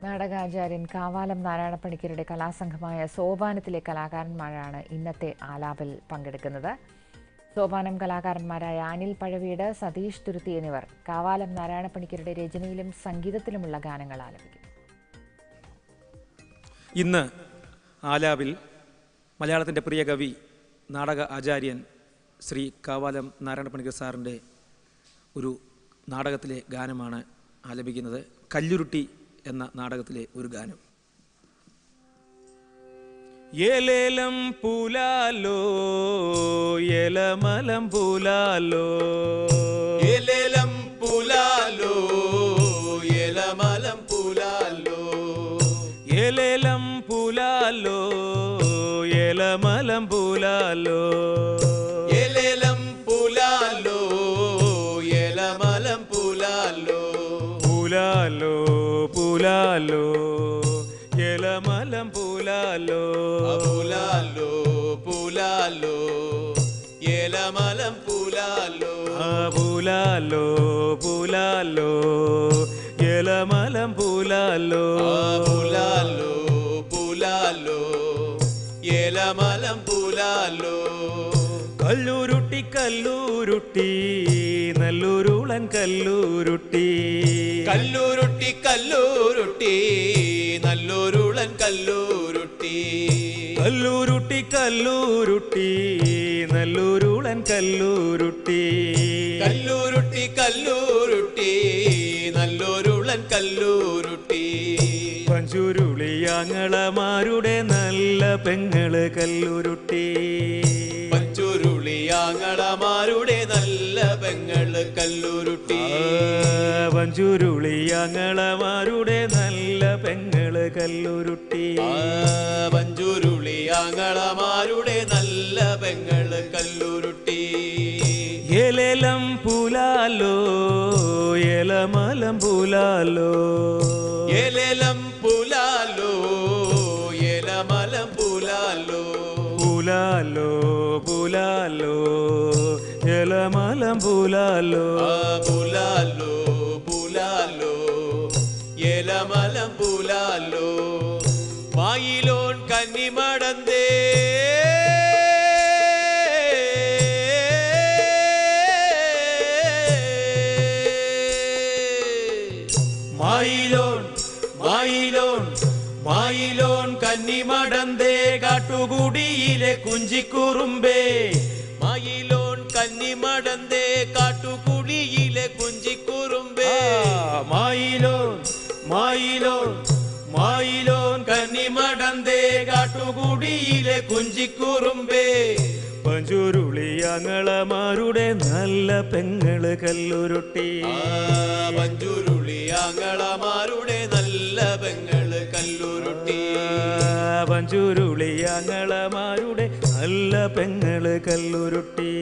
നാടകാചാര്യൻ കാവാലം നാരായണപ്പണിക്കരുടെ കലാസംഘമായ സോപാനത്തിലെ കലാകാരന്മാരാണ് ഇന്നത്തെ ആലാപിൽ പങ്കെടുക്കുന്നത് സോപാനം കലാകാരന്മാരായ അനിൽ പഴവീട് സതീഷ് തുരുത്തി എന്നിവർ കാവാലം നാരായണപ്പണിക്കരുടെ രചനയിലും സംഗീതത്തിലുമുള്ള ഗാനങ്ങൾ ആലപിക്കും ഇന്ന് ആലാപിൽ മലയാളത്തിൻ്റെ പ്രിയ കവി നാടക ആചാര്യൻ ശ്രീ കാവാലം നാരായണപ്പണിക്കർ സാറിൻ്റെ ഒരു നാടകത്തിലെ ഗാനമാണ് ആലപിക്കുന്നത് കല്ലുരുട്ടി എന്ന നാടകത്തിലെ ഒരു ഗാനം ഏലേലം പൂലാലോ ഏലമലം പൂലാലോ എലേലം പുലാലോ എലമലം പുലാലോ ഏലേലം പൂലാലോ ഏലമലം പൂലാലോ എലേലം പുലാലോ എലമലം പുലാലോ പൂലാലോ പൂലാലോ ഏലമലം പൂലാലോ പുലാലോ പുലാലോ എലമലം പുലാലോ ആ പൂലാലോ പൂലാലോ ഏലമലം പൂലാലോ പുലാലോ പുലാലോ എലമലം പുലാലോ കല്ലൂരുട്ടി കല്ലൂരുട്ടി നല്ലൂരുളൻ കല്ലൂരുട്ടി കല്ലൂരുട്ടി കല്ലൂരുട്ടി നല്ലൊരുളൻ കല്ലൂരുട്ടി കല്ലൂരുട്ടി കല്ലൂരുട്ടി നല്ലൂരുളൻ കല്ലൂരുട്ടി കല്ലൂരുട്ടി കല്ലൂരുട്ടി നല്ലൊരുളൻ കല്ലൂരുട്ടി പഞ്ചുരുളിയാങ്ങളമാരുടെ നല്ല പെങ്ങള് കല്ലൂരുട്ടി പഞ്ചുരുളിയാങ്ങളമാരുടെ നല്ല പെങ്ങള് കല്ലൂരുട്ടി പഞ്ചുരുളിയാങ്ങളമാരുടെ നല്ല പെങ്ങള് കല്ലൂരുട്ടി ആ, പഞ്ചുരുളിയാങ്ങളമാരുടെ നല്ല പെങ്ങള് കല്ലൂരുട്ടി ഏലേലം പൂലാലോ ഏലമലം പൂലാലോ എലേലം പുലാലോ എലമലം പുലാലോ പൂലാലോ പൂലാലോ ഏലമലം പൂലാലോ ആ പുലാലോ പുലാലോ എലമലം പുലാലോ മായിലോൺ കന്നിമടന്തേ മായിലോൺ മായിലോൺ മായിലോൺ കന്നിമടന്തേ കാട്ടുകുടിയിലെ കുഞ്ചിക്കുറുമ്പേ മായിലോൺ കന്നിമടന്തേ കാട്ടുകുടിയിലെ കുഞ്ചിക്കുറുമ്പേ മായിലോൻ മായിലോൺ മായിലോൺ കന്നിമടന്തേ കാട്ടുകുടിയിലെ കുഞ്ചിക്കുറുമ്പേ പഞ്ചുരുളിയാങ്ങളമാരുടെ നല്ല പെങ്ങള് കല്ലുരുട്ടി ആ പഞ്ചുരുളിയാങ്ങളമാരുടെ നല്ല പെങ്ങള് കല്ലുരുട്ടി പഞ്ചുരുളിയാങ്ങളമാരുടെ നല്ല പെങ്ങള് കല്ലുരുട്ടി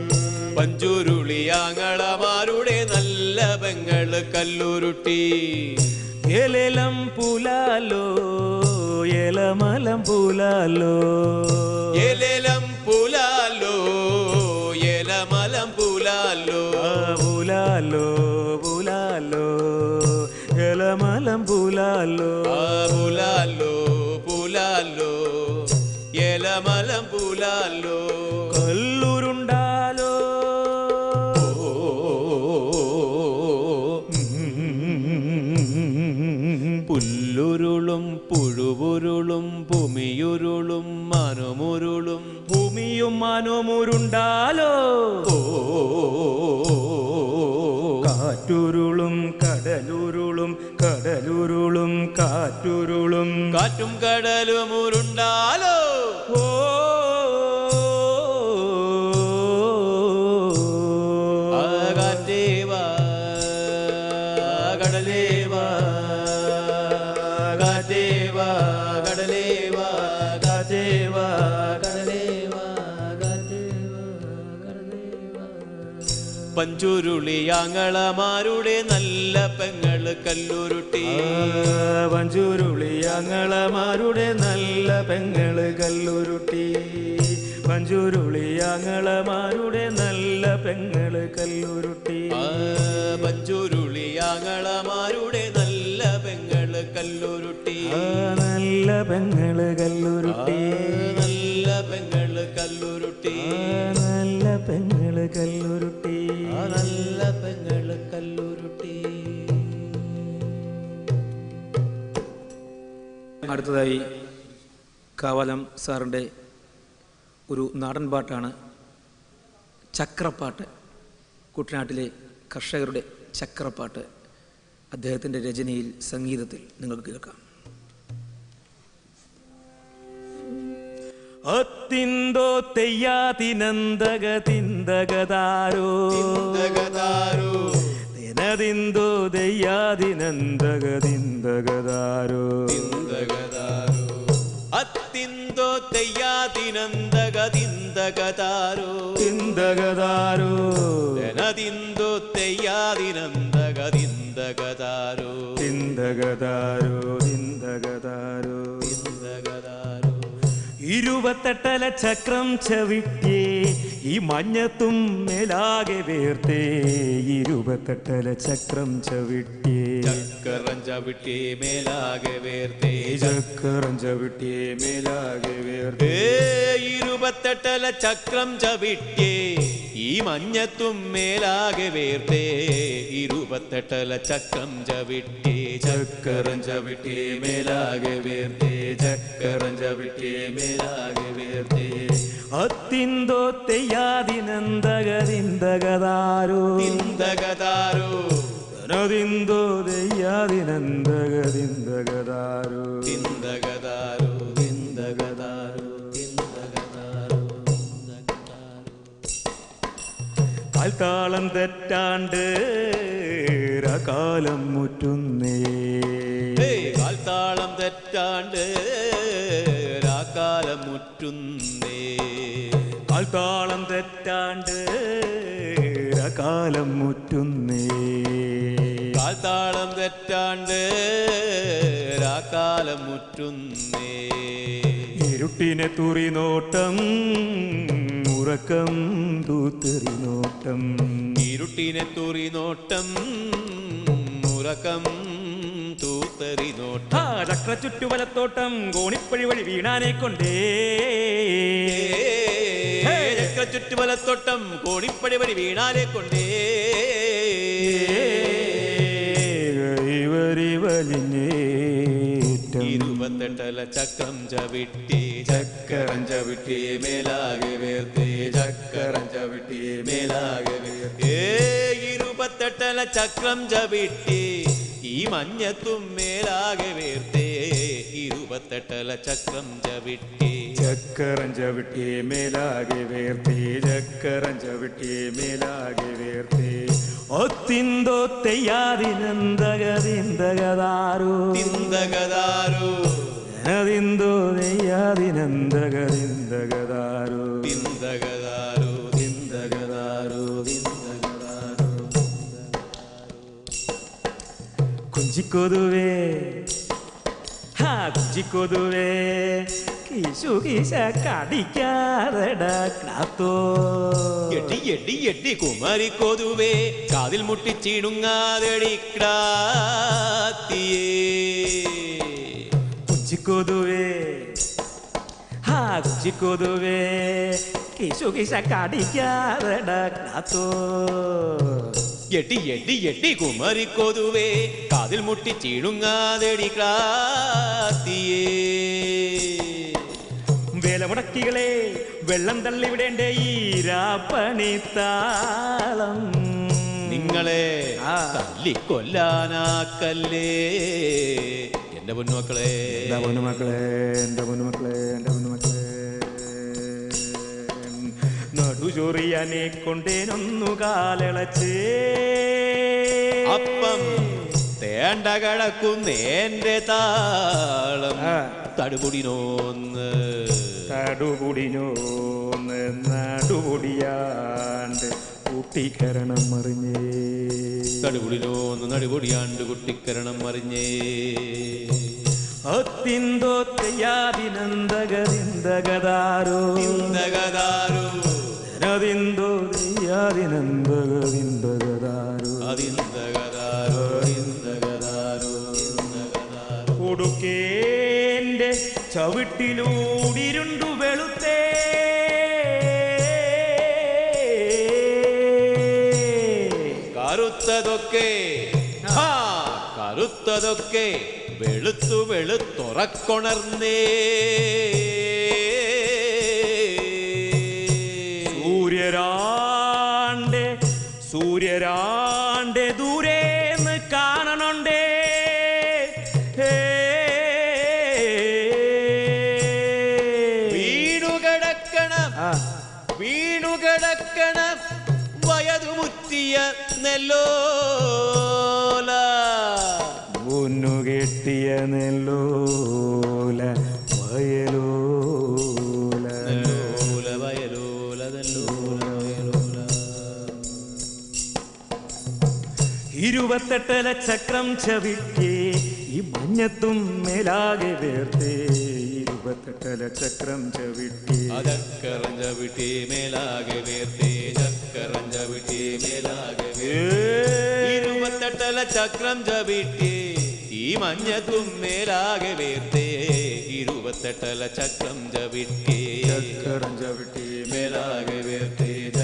പഞ്ചുരുളിയാങ്ങളമാരുടെ നല്ല പെങ്ങള് കല്ലുരുട്ടി ഏലേലം പൂലാലോ ഏലമലം പൂലാലോ എലേലം പുലാലോ എലമലം പുലാലോ ആ പൂലാലോ പൂലാലോ ഏലമലം പൂലാലോ ആ പുലാലോ പുലാലോ എലമലം പുലാലോ കല്ലുരുണ്ടാലോ പുല്ലുരുളും പുഴുവുരുളും ഭൂമിയുരുളും മനുമുരുളും ഭൂമിയും മനോമുരുണ്ടാലോ കാറ്റുരുളും കടലുരുളും കടലുരുളും കാറ്റുരുളും കാറ്റും കടലും ഉരുണ്ടാലോ ഓ ആ കാറ്റേവാ കടലേവാ കാറ്റേവാ കടലേവാ കാറ്റേവാ കടലേവാ കാറ്റേവാ കടലേവാ പഞ്ചുരുളിയാങ്ങളമാരുടെ നല്ല പെങ്ങള് കല്ലുരുട്ടി പഞ്ചുരുളിയാങ്ങളമാരുടെ നല്ല പെങ്ങള് കല്ലുരുട്ടി പഞ്ചുരുളിയാങ്ങളമാരുടെ നല്ല പെങ്ങള് കല്ലുരുട്ടി ആ പഞ്ചുരുളിയാങ്ങളമാരുടെ നല്ല പെങ്ങള് കല്ലൂർ കല്ലുരുട്ടി ആ നല്ല പെങ്ങള് കല്ലുരുട്ടി നല്ല പെങ്ങള് കല്ലുരുട്ടി ആ നല്ല പെങ്ങള് കല്ലുരുട്ടി ആ നല്ല പെങ്ങള് കല്ലുരുട്ടി അടുത്തതായി കാവാലം സാറിൻ്റെ ഒരു നാടൻ പാട്ടാണ് ചക്രപ്പാട്ട് കുട്ടനാട്ടിലെ കർഷകരുടെ ചക്രപ്പാട്ട് അദ്ദേഹത്തിൻ്റെ രചനയിൽ സംഗീതത്തിൽ നിങ്ങൾക്ക് കേൾക്കാം അത്തിന്തോ തെയ്യാതിനന്ദക തിന്തകതാരോ ജഗതാരു ദിനതിന്തോ ദയ്യാതിനന്ദക തിന്തകതാരോ ജഗതാരു അത്തിന്തോ തെയ്യാതിനന്ദഗതിന്തകതാരോ തിന്തകതാരോ ജനതിന്തോ തെയ്യാതിനന്ദഗതിന്തകതാരോ തിന്തകതാരോ തിന്തകതാരോ ജഗതാരു ഇരുപത്തെട്ടല ചക്രം ചവിട്ടേ ഈ മഞ്ഞത്തും മേലാകെ വേർത്തേ ഇരുപത്തെട്ടല ചക്രം ചവിട്ടേ ചക്കരം ചവിട്ടി മേലാകെ വേർത്തേ ചക്രം ചവിട്ടേ മേലാകെ വേർത്തേ ഏ ഇരുപത്തെട്ടല ചക്രം ചവിട്ടേ ഈ മഞ്ഞത്തും മേലാകെ വേർത്തേ ഇരുപത്തെട്ടല ചക്രം ചവിട്ടേ ചക്കരം ചവിട്ടേ മേലാകെ വേർത്തേ ചക്കരം ചവിട്ടേ മേലാകെ വേർത്തേ അത്തിന്തോ തെയ്യാതിനന്ദകതിന്തകതാരോ തിന്തകതാരോ ധനതിന്തോ തെയ്യാതിനന്ദകതിന്തകതാരോ തിന്തകതാരോ തിന്തകതാരോ തിന്തകതാരോ കാൽത്താളം തെറ്റാണ്ട് കാലം മുറ്റുന്നേ ഏയ് കാൽത്താളം തെറ്റാണ്ട് രാക്കാലം മുറ്റുന്നേ കാൽത്താളം തെറ്റാണ്ട് കാലം മുറ്റുന്നേ കാൽത്താളം തെറ്റാണ്ട് രാക്കാലം മുറ്റുന്നേ ഇരുട്ടിനെ തുറി നോട്ടം ഉറക്കം തൂത്തെറി നോട്ടം ഇരുട്ടിനെ തുറി നോട്ടം ഉറക്കം തൂത്തറി നോട്ടം ആ ചക്ര ചുറ്റുവലത്തോട്ടം കോണിപ്പഴി വഴി വീണാനെ കൊണ്ടേ ചക്ര ചുറ്റുവലത്തോട്ടം കോണിപ്പടി വഴി വീണാലെ കൊണ്ടേ കൈവരി വലിഞ്ഞേറ്റം ഇരുപത്തെട്ടല ചക്രം ചവിട്ടി ചക്കരം ചവിട്ടി മേലാകെ വേർത്തി ചക്കരം ചവിട്ടി മേലാകെ വേർത്തി ഏ ഇരുപത്തെട്ടല ചക്രം ചവിട്ടി ഈ മഞ്ഞത്തും മേലാകെ വേർത്തേ ഇരുപത്തെട്ടല ചക്രം ചവിട്ടി ചക്കരം ചവിട്ടി മേലാകെ വേർത്തി ചക്കരം ചവിട്ടി മേലാകെ വേർത്തി ഒത്തിന്തോ തെയ്യാതിനന്ദകതിന്തകതാരോ തിന്തകതാരു അതിന്തോ തെയ്യാതിനന്ദകതിന്തകതാരോ തിന്തകതാരു തിന്തകതാരു തിന്തകതാരു കുഞ്ചിക്കൊതുവേ ഹാ കുഞ്ചിക്കൊതുവേ കിശു കിശ കടിക്കാതെട കാത്തോ എട്ടി എട്ടി എട്ടി കുമാരി കൊതുവേ കാതിൽ മുട്ടിച്ചിടുങ്ങാതെടി ക്രാത്തിയേ കുഞ്ചിക്കൊതുവേ ഹാ കുഞ്ചിക്കൊതുവേ കിശു കിശ കടിക്കാതെട കാത്തോ എട്ടി എട്ടി എട്ടി കുമാരി കൊതുവേ കാതിൽ മുട്ടിച്ചിടുങ്ങാതെടി ക്രാത്തിയേ വേല മുടക്കികളെ വെള്ളം തള്ളിവിടേണ്ടേ ഈ രാപ്പണിത്താളം നിങ്ങളെ ആ. തല്ലിക്കൊല്ലാനാക്കല്ലേ എന്റെ പൊന്നുമക്കളെ എൻ്റെ പൊന്നുമക്കളെ എൻ്റെ പൊന്നുമക്കളെ എൻ്റെ പൊന്നുമക്കളെ നടുചൊറിയാനെ കൊണ്ടേനൊന്നു കാലളച്ചേ അപ്പം തേണ്ട കിടക്കുന്നേന്റെ താളം ആ. തടുപുടിനോന്ന് തടുപുടിഞ്ഞോന്ന് നടുപൊടിയാണ്ട് കൂട്ടിക്കരണം മറിഞ്ഞേ തടുപുടിനോന്ന് നടുപൊടിയാണ്ട് കുട്ടിക്കരണം മറിഞ്ഞേ അത്തിന്തോ തെയ്യാതിനന്ദകതിന്തകതാരോ തിന്തകതാരു അതിന്തോ തെയ്യാതിനന്ദകതിന്തകതാരോ അതിന്തകതാരു തിന്തകതാരു തിന്തകതാരു കൊടുക്കേ ചവിട്ടിലൂടിരുണ്ടു വെളുത്തേ കറുത്തതൊക്കെ ഹാ, കറുത്തതൊക്കെ വെളുത്തു വെളുത്തുറക്കൊണർന്നേ സൂര്യരാണ്ടെ സൂര്യരാണ്ടെ ദൂരേന്ന് കാണണുണ്ടേ ഹേ. വീണുകിടക്കണം ആ, വീണുകിടക്കണം വയതുമുറ്റിയ നെല്ലോല മുന്നുകെട്ടിയ നെല്ലോല വയലോല നെല്ലോല വയലോല നെല്ലോല വയലോല ഇരുപത്തെട്ടല ചക്രം ചവിട്ടി ഈ മഞ്ഞത്തും മേലാകെ വേർത്തേ ഇരുപത്തെട്ടല ചക്രം ചവിട്ടി അതക്കറഞ്ച വിട്ടി മേലാകെ വേർത്തേ ചക്കറഞ്ച വിട്ടി മേലാകെ ഇരുപത്തെട്ടല ചക്രം ചവിട്ടി ഈ മഞ്ഞത്തും മേലാകെ വേർത്തേ ഇരുപത്തെട്ടല ചക്രം ചവിട്ടി ചക്രം ചവിട്ടി മേലാകെ വേർത്തേ